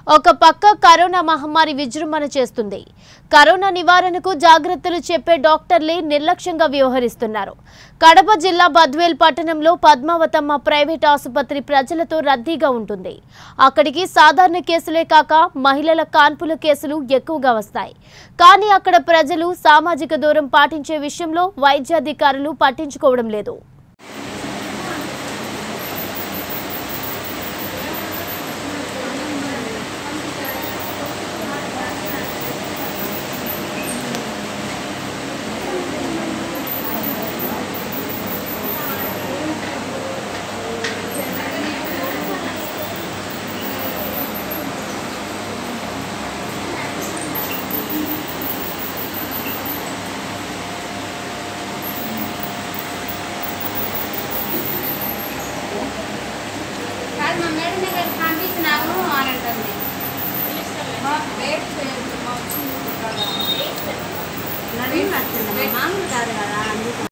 ఒక పక్క కరోనా మహమ్మారి విజృంభణ చేస్తుంది కరోనా నివారణకు జాగ్రత్తలు చెప్పే డాక్టర్లే నిర్లక్ష్యంగా వ్యవహరిస్తున్నారు కడప జిల్లా బద్వేల్ పట్టణంలో పద్మావతమ్మ ప్రైవేట్ ఆసుపత్రి ప్రజలతో రద్దీగా ఉంటుంది అక్కడికి సాధారణ కేసులే కాక మహిళల కాన్పుల కేసులు ఎక్కువగా వస్తాయి కానీ అక్కడ ప్రజలు సామాజిక దూరం పాటించే విషయంలో వైద్యాధికారులు పట్టించుకోవడం లేదు కాదు మా మేడం దగ్గర పంపించినాము అని అంటుంది నవీన్ వచ్చింది మామూలు కాదు కదా అందుకు